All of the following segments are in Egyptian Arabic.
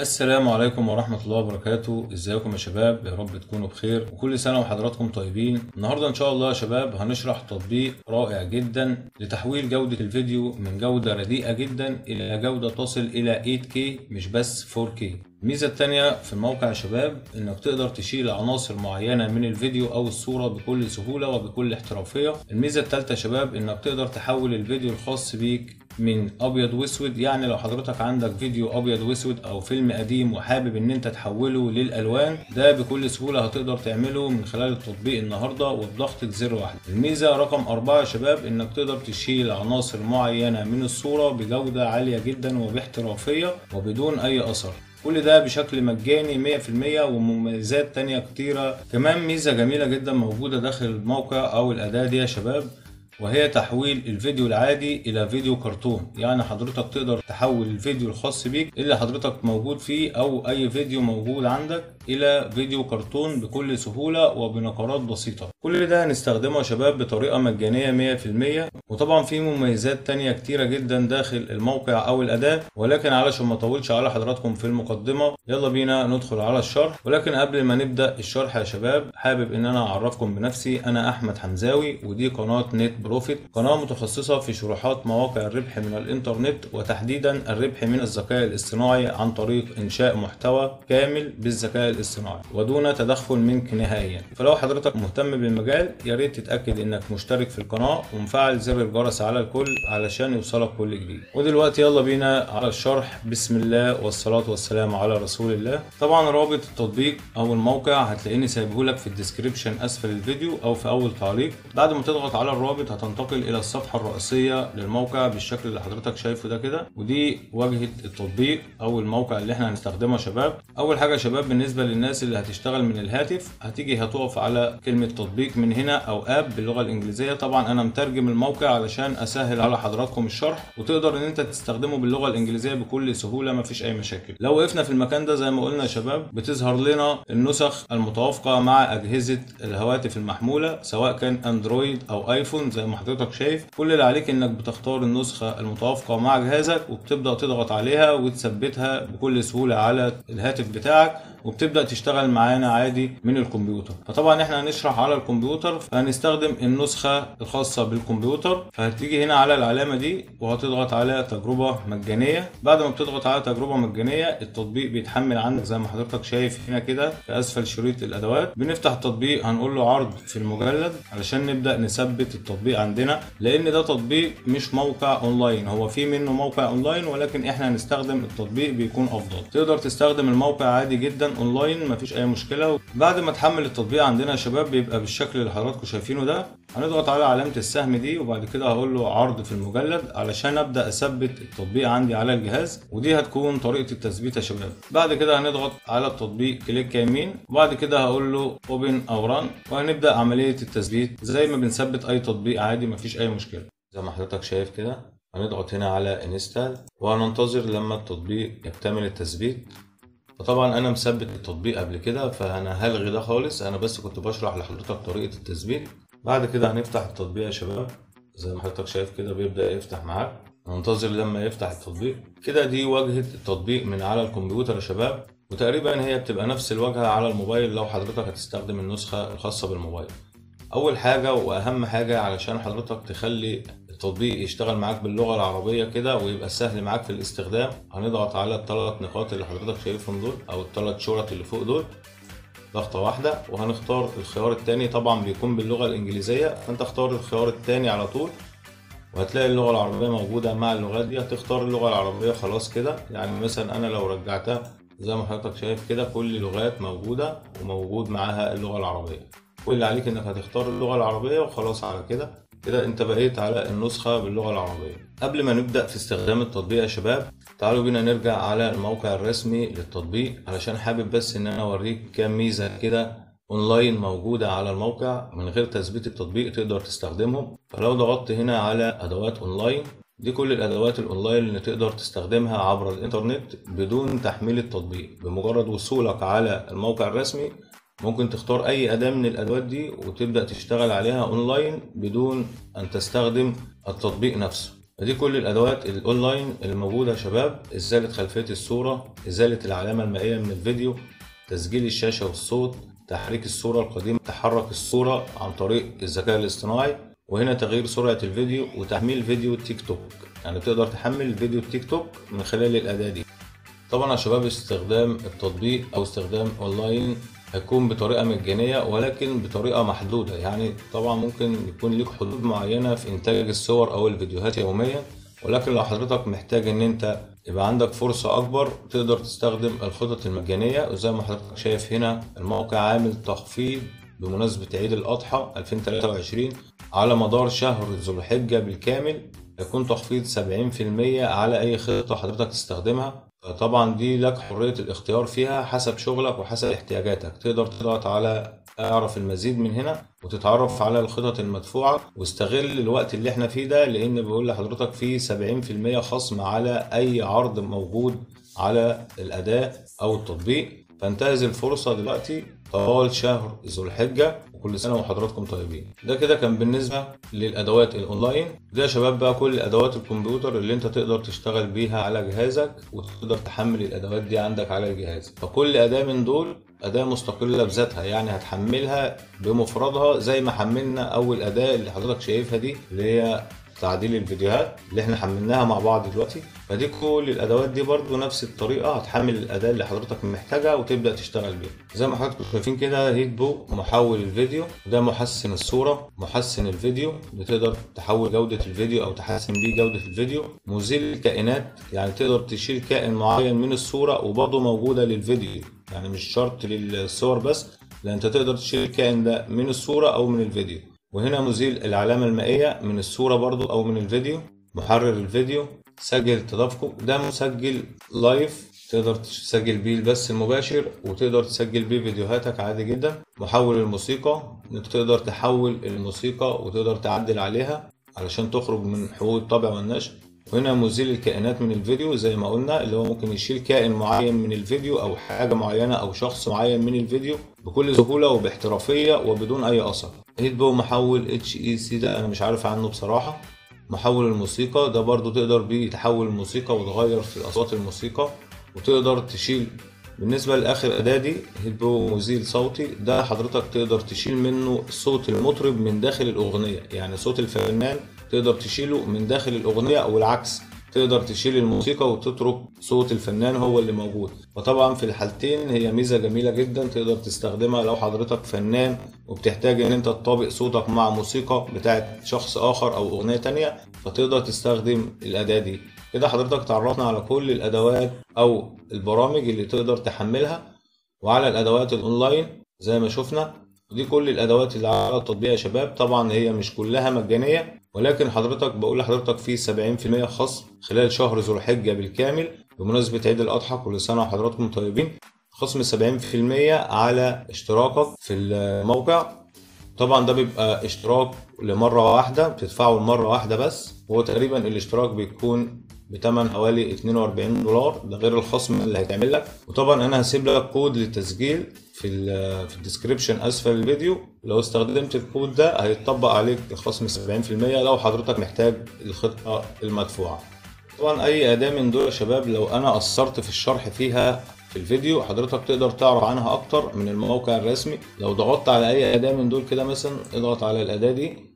السلام عليكم ورحمة الله وبركاته ازيكم يا شباب يا رب تكونوا بخير وكل سنة وحضراتكم طيبين النهاردة ان شاء الله يا شباب هنشرح تطبيق رائع جدا لتحويل جودة الفيديو من جودة رديئة جدا الى جودة تصل الى 8K مش بس 4K الميزة التانية في الموقع يا شباب انك تقدر تشيل عناصر معينة من الفيديو او الصورة بكل سهولة وبكل احترافية الميزة التالتة يا شباب انك تقدر تحول الفيديو الخاص بيك من ابيض واسود يعني لو حضرتك عندك فيديو ابيض واسود او فيلم قديم وحابب ان انت تحوله للالوان ده بكل سهوله هتقدر تعمله من خلال التطبيق النهارده وبضغطه زر واحد الميزه رقم أربعة يا شباب انك تقدر تشيل عناصر معينه من الصوره بجوده عاليه جدا وباحترافيه وبدون اي اثر كل ده بشكل مجاني 100% ومميزات تانية كتيرة كمان ميزة جميلة جدا موجودة داخل الموقع أو الأداة دي يا شباب وهي تحويل الفيديو العادي الى فيديو كرتون يعني حضرتك تقدر تحول الفيديو الخاص بيك اللي حضرتك موجود فيه او اي فيديو موجود عندك الى فيديو كرتون بكل سهولة وبنقرات بسيطة كل ده هنستخدمه يا شباب بطريقة مجانية 100% وطبعا في مميزات تانية كتيرة جدا داخل الموقع او الاداة ولكن علشان ما اطولش على حضراتكم في المقدمة يلا بينا ندخل على الشرح ولكن قبل ما نبدأ الشرح يا شباب حابب ان انا اعرفكم بنفسي انا احمد حمزاوي ودي قناة نت بروفيت قناة متخصصة في شروحات مواقع الربح من الانترنت وتحديدا الربح من الذكاء الاصطناعي عن طريق انشاء محتوى كامل بالذكاء الاصطناعي ودون تدخل منك نهائيا فلو حضرتك مهتم بالمجال يا ريت تتاكد انك مشترك في القناة ومفعل زر الجرس على الكل علشان يوصلك كل جديد ودلوقتي يلا بينا على الشرح بسم الله والصلاة والسلام على رسول الله طبعا رابط التطبيق او الموقع هتلاقيني سايبهولك في الديسكريبشن اسفل الفيديو او في اول تعليق بعد ما تضغط على الرابط هتنتقل الى الصفحة الرئيسية للموقع بالشكل اللي حضرتك شايفه ده كده ودي واجهة التطبيق او الموقع اللي احنا هنستخدمه يا شباب اول حاجة يا شباب بالنسبة للناس اللي هتشتغل من الهاتف هتيجي هتقف على كلمة تطبيق من هنا او اب باللغة الانجليزية طبعا انا مترجم الموقع علشان اسهل على حضراتكم الشرح وتقدر ان انت تستخدمه باللغة الانجليزية بكل سهولة مفيش اي مشاكل لو وقفنا في المكان ده زي ما قلنا يا شباب بتظهر لنا النسخ المتوافقة مع اجهزة الهواتف المحمولة سواء كان اندرويد او ايفون زي ما حضرتك شايف كل اللي عليك انك بتختار النسخة المتوافقة مع جهازك وبتبدأ تضغط عليها وتثبتها بكل سهولة على الهاتف بتاعك وبتبدا تشتغل معانا عادي من الكمبيوتر فطبعا احنا هنشرح على الكمبيوتر فهنستخدم النسخه الخاصه بالكمبيوتر فهتيجي هنا على العلامه دي وهتضغط على تجربه مجانيه بعد ما بتضغط على تجربه مجانيه التطبيق بيتحمل عندك زي ما حضرتك شايف هنا كده في اسفل شريط الادوات بنفتح التطبيق هنقول له عرض في المجلد علشان نبدا نثبت التطبيق عندنا لان ده تطبيق مش موقع اونلاين هو في منه موقع اونلاين ولكن احنا هنستخدم التطبيق بيكون افضل تقدر تستخدم الموقع عادي جدا اونلاين مفيش اي مشكله بعد ما تحمل التطبيق عندنا يا شباب بيبقى بالشكل اللي حضراتكم شايفينه ده هنضغط على علامه السهم دي وبعد كده هقول له عرض في المجلد علشان ابدا اثبت التطبيق عندي على الجهاز ودي هتكون طريقه التثبيت يا شباب بعد كده هنضغط على التطبيق كليك يمين وبعد كده هقول له اوبن او ران وهنبدا عمليه التثبيت زي ما بنثبت اي تطبيق عادي مفيش اي مشكله زي ما حضرتك شايف كده هنضغط هنا على انستال وهننتظر لما التطبيق يكتمل التثبيت فطبعا انا مثبت التطبيق قبل كده فانا هلغي ده خالص انا بس كنت بشرح لحضرتك طريقه التثبيت بعد كده هنفتح التطبيق يا شباب زي ما حضرتك شايف كده بيبدا يفتح معاك ننتظر لما يفتح التطبيق كده دي واجهه التطبيق من على الكمبيوتر يا شباب وتقريبا هي بتبقى نفس الواجهه على الموبايل لو حضرتك هتستخدم النسخه الخاصه بالموبايل اول حاجه واهم حاجه علشان حضرتك تخلي التطبيق يشتغل معاك باللغه العربيه كده ويبقى سهل معاك في الاستخدام هنضغط على الثلاث نقاط اللي حضرتك شايفهم دول او الثلاث شرط اللي فوق دول ضغطه واحده وهنختار الخيار الثاني طبعا بيكون باللغه الانجليزيه فانت اختار الخيار الثاني على طول وهتلاقي اللغه العربيه موجوده مع اللغات دي هتختار اللغه العربيه خلاص كده يعني مثلا انا لو رجعتها زي ما حضرتك شايف كده كل اللغات موجوده وموجود معاها اللغه العربيه كل اللي عليك انك هتختار اللغه العربيه وخلاص على كده كده انت بقيت على النسخة باللغة العربية قبل ما نبدأ في استخدام التطبيق يا شباب تعالوا بينا نرجع على الموقع الرسمي للتطبيق علشان حابب بس ان انا اوريك كام ميزة كده اونلاين موجودة على الموقع من غير تثبيت التطبيق تقدر تستخدمهم فلو ضغطت هنا على ادوات اونلاين دي كل الادوات الاونلاين اللي تقدر تستخدمها عبر الانترنت بدون تحميل التطبيق بمجرد وصولك على الموقع الرسمي ممكن تختار اي اداة من الادوات دي وتبدأ تشتغل عليها اونلاين بدون ان تستخدم التطبيق نفسه فدي كل الادوات الاونلاين اللي موجوده يا شباب ازاله خلفيه الصوره ازاله العلامه المائيه من الفيديو تسجيل الشاشه والصوت تحريك الصوره القديمه تحرك الصوره عن طريق الذكاء الاصطناعي وهنا تغيير سرعه الفيديو وتحميل فيديو تيك توك يعني تقدر تحمل فيديو تيك توك من خلال الاداه دي طبعا يا شباب استخدام التطبيق او استخدام اونلاين هيكون بطريقه مجانيه ولكن بطريقه محدوده يعني طبعا ممكن يكون ليك حدود معينه في انتاج الصور او الفيديوهات يوميا ولكن لو حضرتك محتاج ان انت يبقى عندك فرصة أكبر تقدر تستخدم الخطط المجانية وزي ما حضرتك شايف هنا الموقع عامل تخفيض بمناسبة عيد الأضحى 2023 على مدار شهر ذو الحجة بالكامل يكون تخفيض 70% على أي خطة حضرتك تستخدمها طبعا دي لك حرية الاختيار فيها حسب شغلك وحسب احتياجاتك تقدر تضغط على اعرف المزيد من هنا وتتعرف على الخطط المدفوعة واستغل الوقت اللي احنا فيه ده لان بيقول لحضرتك فيه 70% خصم على اي عرض موجود على الاداة او التطبيق فانتهز الفرصة دلوقتي طوال شهر ذو الحجة وكل سنة وحضراتكم طيبين ده كده كان بالنسبة للأدوات الأونلاين ده يا شباب بقى كل أدوات الكمبيوتر اللي أنت تقدر تشتغل بيها على جهازك وتقدر تحمل الأدوات دي عندك على الجهاز فكل أداة من دول أداة مستقلة بذاتها يعني هتحملها بمفردها زي ما حملنا أول أداة اللي حضرتك شايفها دي اللي هي تعديل الفيديوهات اللي احنا حملناها مع بعض دلوقتي فدي كل الادوات دي برضو نفس الطريقه هتحمل الاداه اللي حضرتك محتاجها وتبدا تشتغل بيها زي ما حضراتكم شايفين كده هيت بو محول الفيديو ده محسن الصوره محسن الفيديو بتقدر تحول جوده الفيديو او تحسن بيه جوده الفيديو مزيل الكائنات يعني تقدر تشيل كائن معين من الصوره وبرضه موجوده للفيديو يعني مش شرط للصور بس لان انت تقدر تشيل الكائن ده من الصوره او من الفيديو وهنا مزيل العلامة المائية من الصورة برضو أو من الفيديو محرر الفيديو سجل تدفقه ده مسجل لايف تقدر تسجل بيه البث المباشر وتقدر تسجل بيه فيديوهاتك عادي جدا محول الموسيقى انك تقدر تحول الموسيقى وتقدر تعدل عليها علشان تخرج من حقوق الطبع والنشر وهنا مزيل الكائنات من الفيديو زي ما قلنا اللي هو ممكن يشيل كائن معين من الفيديو او حاجة معينة او شخص معين من الفيديو بكل سهولة وباحترافية وبدون اي اثر هيت بو محول اتش اي سي ده انا مش عارف عنه بصراحة محول الموسيقى ده برضو تقدر بيه تحول الموسيقى وتغير في اصوات الموسيقى وتقدر تشيل بالنسبة لآخر أداة دي هيدبو مزيل صوتي ده حضرتك تقدر تشيل منه صوت المطرب من داخل الأغنية يعني صوت الفنان تقدر تشيله من داخل الأغنية أو العكس تقدر تشيل الموسيقى وتترك صوت الفنان هو اللي موجود وطبعا في الحالتين هي ميزة جميلة جدا تقدر تستخدمها لو حضرتك فنان وبتحتاج ان انت تطابق صوتك مع موسيقى بتاعت شخص اخر او اغنية تانية فتقدر تستخدم الاداة دي كده حضرتك تعرفنا على كل الادوات او البرامج اللي تقدر تحملها وعلى الادوات الاونلاين زي ما شفنا ودي كل الادوات اللي على التطبيق يا شباب طبعا هي مش كلها مجانيه ولكن حضرتك بقول لحضرتك في 70% خصم خلال شهر ذو الحجه بالكامل بمناسبه عيد الاضحى كل سنه وحضراتكم طيبين خصم 70% على اشتراكك في الموقع طبعا ده بيبقى اشتراك لمره واحده بتدفعه لمره واحده بس وهو تقريبا الاشتراك بيكون بتمن حوالي 42 دولار ده غير الخصم اللي هيتعمل لك وطبعا انا هسيب لك كود للتسجيل في ال في الديسكريبشن اسفل الفيديو لو استخدمت الكود ده هيتطبق عليك الخصم 70% لو حضرتك محتاج الخطه المدفوعه طبعا اي اداه من دول يا شباب لو انا قصرت في الشرح فيها في الفيديو حضرتك تقدر تعرف عنها اكتر من الموقع الرسمي لو ضغطت على اي اداه من دول كده مثلا اضغط على الاداه دي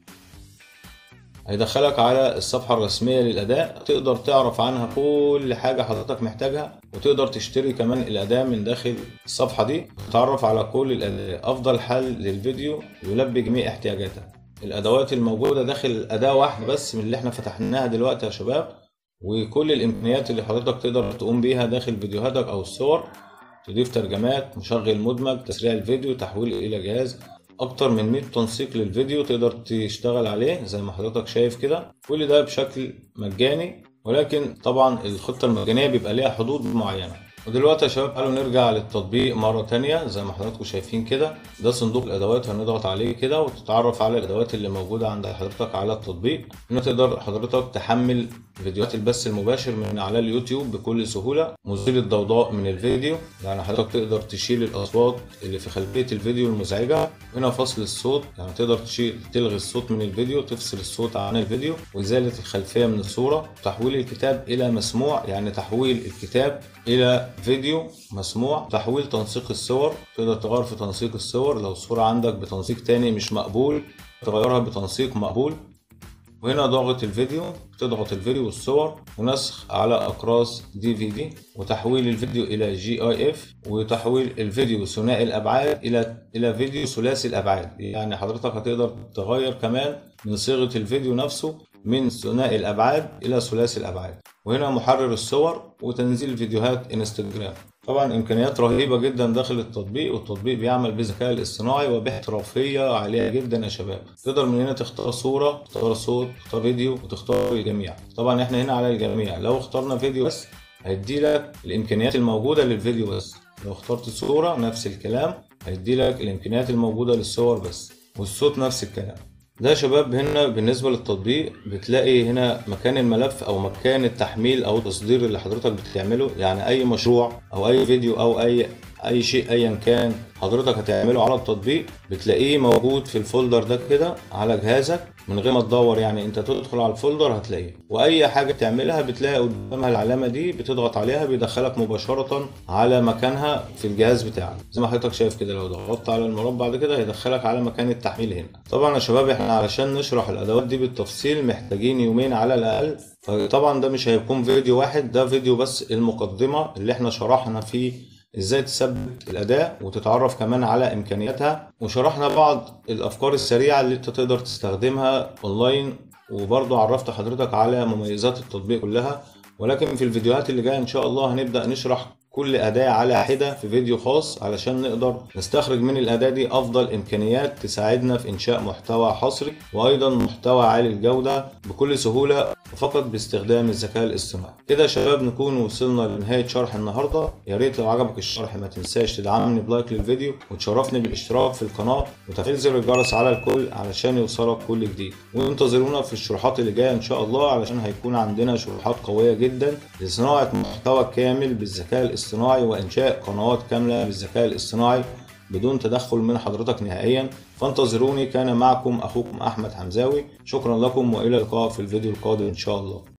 هيدخلك على الصفحة الرسمية للأداة تقدر تعرف عنها كل حاجة حضرتك محتاجها وتقدر تشتري كمان الأداة من داخل الصفحة دي تتعرف على كل الأداة أفضل حل للفيديو يلبي جميع احتياجاتك الأدوات الموجودة داخل أداة واحدة بس من اللي احنا فتحناها دلوقتي يا شباب وكل الإمكانيات اللي حضرتك تقدر تقوم بيها داخل فيديوهاتك أو الصور تضيف ترجمات مشغل مدمج تسريع الفيديو تحويل إلى جهاز اكتر من 100 تنسيق للفيديو تقدر تشتغل عليه زي ما حضرتك شايف كده كل ده بشكل مجاني ولكن طبعا الخطة المجانية بيبقى ليها حدود معينة ودلوقتي يا شباب تعالوا نرجع للتطبيق مرة تانية زي ما حضراتكم شايفين كده ده صندوق الأدوات هنضغط عليه كده وتتعرف على الأدوات اللي موجودة عند حضرتك على التطبيق هنا تقدر حضرتك تحمل فيديوهات البث المباشر من على اليوتيوب بكل سهولة مزيل الضوضاء من الفيديو يعني حضرتك تقدر تشيل الأصوات اللي في خلفية الفيديو المزعجة هنا فصل الصوت يعني تقدر تشيل تلغي الصوت من الفيديو تفصل الصوت عن الفيديو وإزالة الخلفية من الصورة تحويل الكتاب إلى مسموع يعني تحويل الكتاب إلى فيديو مسموع تحويل تنسيق الصور تقدر تغير في تنسيق الصور لو الصورة عندك بتنسيق تاني مش مقبول تغيرها بتنسيق مقبول وهنا ضغط الفيديو تضغط الفيديو والصور ونسخ على اقراص دي في دي وتحويل الفيديو الى جي اي اف وتحويل الفيديو ثنائي الابعاد الى الى فيديو ثلاثي الابعاد يعني حضرتك هتقدر تغير كمان من صيغه الفيديو نفسه من ثنائي الابعاد الى ثلاثي الابعاد وهنا محرر الصور وتنزيل فيديوهات انستجرام طبعا امكانيات رهيبه جدا داخل التطبيق والتطبيق بيعمل بالذكاء الاصطناعي وباحترافيه عاليه جدا يا شباب تقدر من هنا تختار صوره تختار صوت تختار فيديو وتختار الجميع طبعا احنا هنا على الجميع لو اخترنا فيديو بس هيدي لك الامكانيات الموجوده للفيديو بس لو اخترت صوره نفس الكلام هيدي لك الامكانيات الموجوده للصور بس والصوت نفس الكلام ده يا شباب هنا بالنسبة للتطبيق بتلاقي هنا مكان الملف أو مكان التحميل أو التصدير اللي حضرتك بتعمله يعني أي مشروع أو أي فيديو أو أي أي شيء أيا كان حضرتك هتعمله على التطبيق بتلاقيه موجود في الفولدر ده كده على جهازك من غير ما تدور يعني انت تدخل على الفولدر هتلاقيه واي حاجه تعملها بتلاقي قدامها العلامه دي بتضغط عليها بيدخلك مباشره على مكانها في الجهاز بتاعك زي ما حضرتك شايف كده لو ضغطت على المربع ده كده هيدخلك على مكان التحميل هنا طبعا يا شباب احنا علشان نشرح الادوات دي بالتفصيل محتاجين يومين على الاقل فطبعا ده مش هيكون فيديو واحد ده فيديو بس المقدمه اللي احنا شرحنا فيه ازاي تثبت الاداء وتتعرف كمان على امكانياتها وشرحنا بعض الافكار السريعه اللي انت تقدر تستخدمها اونلاين وبرضه عرفت حضرتك على مميزات التطبيق كلها ولكن في الفيديوهات اللي جايه ان شاء الله هنبدا نشرح كل أداة على حدة في فيديو خاص علشان نقدر نستخرج من الأداة دي أفضل إمكانيات تساعدنا في إنشاء محتوى حصري وأيضا محتوى عالي الجودة بكل سهولة وفقط باستخدام الذكاء الاصطناعي كده يا شباب نكون وصلنا لنهاية شرح النهاردة يا ريت لو عجبك الشرح ما تنساش تدعمني بلايك للفيديو وتشرفني بالاشتراك في القناة وتفعيل زر الجرس على الكل علشان يوصلك كل جديد وانتظرونا في الشروحات اللي جاية إن شاء الله علشان هيكون عندنا شروحات قوية جدا لصناعة محتوى كامل بالذكاء الاصطناعي وإنشاء قنوات كاملة بالذكاء الاصطناعي بدون تدخل من حضرتك نهائيا فانتظروني كان معكم أخوكم أحمد حمزاوي شكرا لكم وإلى اللقاء في الفيديو القادم إن شاء الله